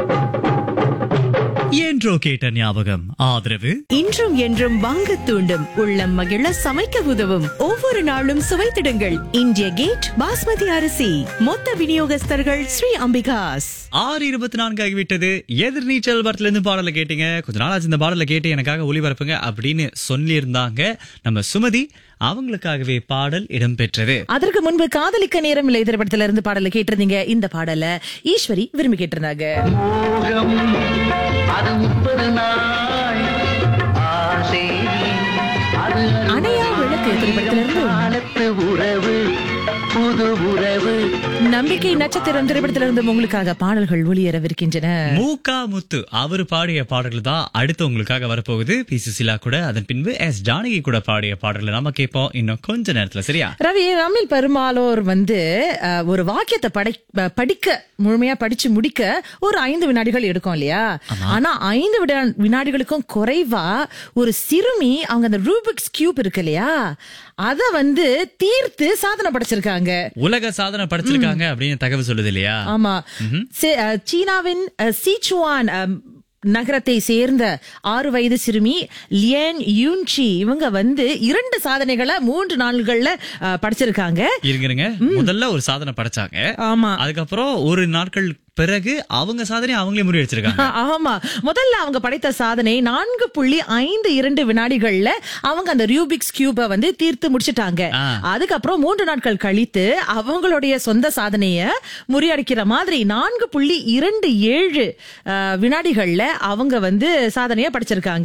என்றோ கேட்ட ஞாபகம் ஆதரவு இன்றும் என்றும் வாங்க தூண்டும் உள்ளம் மகிழ சமைக்க உதவும் ஒவ்வொரு நாளும் சுவைத்திடுங்கள் இந்திய கேட் பாஸ்மதி அரிசி மொத்த விநியோகஸ்தர்கள் ஸ்ரீ அம்பிகாஸ் ஆறு இருபத்தி நான்கு ஆகிவிட்டது எதிர்நீச்சல் படத்துல இருந்து பாடலை கேட்டீங்க கொஞ்ச நாளாச்சு இந்த பாடலை கேட்டு எனக்காக ஒளிபரப்புங்க அப்படின்னு சொல்லியிருந்தாங்க நம்ம சுமதி அவங்களுக்காகவே பாடல் இடம்பெற்றது அதற்கு முன்பு காதலிக்க நேரம் இல்லை திரைப்படத்துல இருந்து பாடல கேட்டிருந்தீங்க இந்த பாடல ஈஸ்வரி விரும்பி கேட்டிருந்தாங்க மோகம் அது முப்பது நாள் ஆசை அது அணையா விளக்கு திரைப்படத்திலிருந்து காலத்து உறவு புது உறவு நம்பிக்கை நட்சத்திரம் திரைப்படத்திலிருந்து உங்களுக்காக பாடல்கள் ஒளியரவிருக்கின்றன மூகா முத்து அவர் பாடிய பாடல்கள் தான் அடுத்து உங்களுக்காக வரப்போகுது பி சுசிலா கூட அதன் பின்பு எஸ் ஜானகி கூட பாடிய பாடல்களை நாம கேட்போம் இன்னும் கொஞ்ச நேரத்துல சரியா ரவி அமில் பெருமாளோர் வந்து அஹ், ஒரு வாக்கியத்தை படை ப- படிக்க முழுமையா படிச்சு முடிக்க ஒரு ஐந்து வினாடிகள் எடுக்கும் இல்லையா ஆனா ஐந்து விடா- வினாடிகளுக்கும் குறைவா ஒரு சிறுமி அவங்க அந்த ரூபிக்ஸ் கியூப் இருக்கு இல்லையா அத வந்து தீர்த்து சாதனை படைச்சிருக்காங்க உலக சாதனை படைச்சிருக்காங்க அப்படின்னு தகவல் சொல்லுது இல்லையா ஆமா சே- அஹ், சீனாவின் அஹ், சீச்சுவான் அஹ், நகரத்தை சேர்ந்த ஆறு வயது சிறுமி லியன் யூன்சி இவங்க வந்து இரண்டு சாதனைகளை மூன்று நாள்கள்ல அஹ், படைச்சிருக்காங்க இருங்க இருங்க முதல்ல ஒரு சாதனை படைச்சாங்க ஆமா அதுக்கப்புறம் ஒரு நாட்கள் பிறகு அவங்க சாதனை அவங்களே முறியடிச்சிருக்காங்க ஆமா முதல்ல அவங்க படைத்த சாதனை நான்கு புள்ளி ஐந்து இரண்டு வினாடிகள்ல அவங்க அந்த ரூபிக்ஸ் கியூப வந்து தீர்த்து முடிச்சிட்டாங்க ஆ. அதுக்கப்புறம் மூன்று நாட்கள் கழித்து அவங்களுடைய சொந்த சாதனைய முறியடிக்கிற மாதிரி நான்கு புள்ளி இரண்டு ஏழு அஹ், வினாடிகள்ல அவங்க வந்து சாதனைய படைச்சிருக்காங்க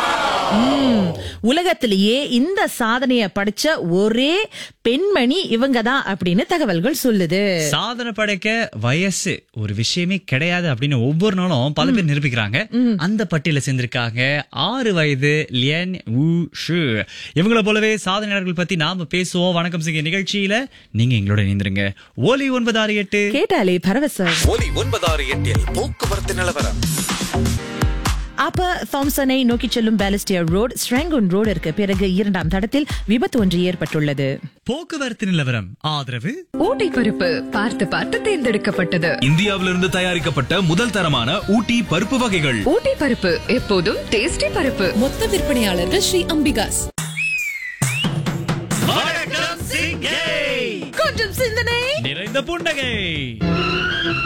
ம், உலகத்திலேயே இந்த சாதனைய படிச்ச ஒரே பெண்மணி இவங்க தான் அப்படின்னு தகவல்கள் சொல்லுது சாதனை படைக்க வயசு ஒரு விஷயமே கிடையாது அப்படின்னு ஒவ்வொரு நாளும் பல பேர் நிரூபிக்கிறாங்க அந்த பட்டியல சேர்ந்திருக்காங்க ஆறு வயது லியன் வு ஷு இவங்கள போலவே சாதனையாளர்கள் பத்தி நாம பேசுவோம் வணக்கம் சிங்க நிகழ்ச்சியில நீங்க எங்களோட இணைந்திருங்க ஒலி ஒன்பது ஆறு எட்டு கேட்டாலே பரவசம் ஒலி ஒன்பதாறு எட்டில் போக்குவரத்து நிலவரம் அப்ப தாம்சனை நோக்கி செல்லும் பாலஸ்டியர் ரோட் ஸ்ட்ராங்கூன் ரோடு இருக்கு பிறகு இரண்டாம் தடத்தில் விபத்து ஒன்று ஏற்பட்டுள்ளது போக்குவரத்து நிலவரம் ஆதரவு ஊட்டி பருப்பு பார்த்து பார்த்து தேர்ந்தெடுக்கப்பட்டது இந்தியாவிலிருந்து தயாரிக்கப்பட்ட முதல் தரமான ஊட்டி பருப்பு வகைகள் ஊட்டி பருப்பு எப்போதும் டேஸ்டி பருப்பு மொத்த விற்பனையாளர்கள் ஸ்ரீ அம்பிகாஸ் வணக்கம் சிங்கை கொஞ்சம் சிந்தனை நிறைந்த புன்னகை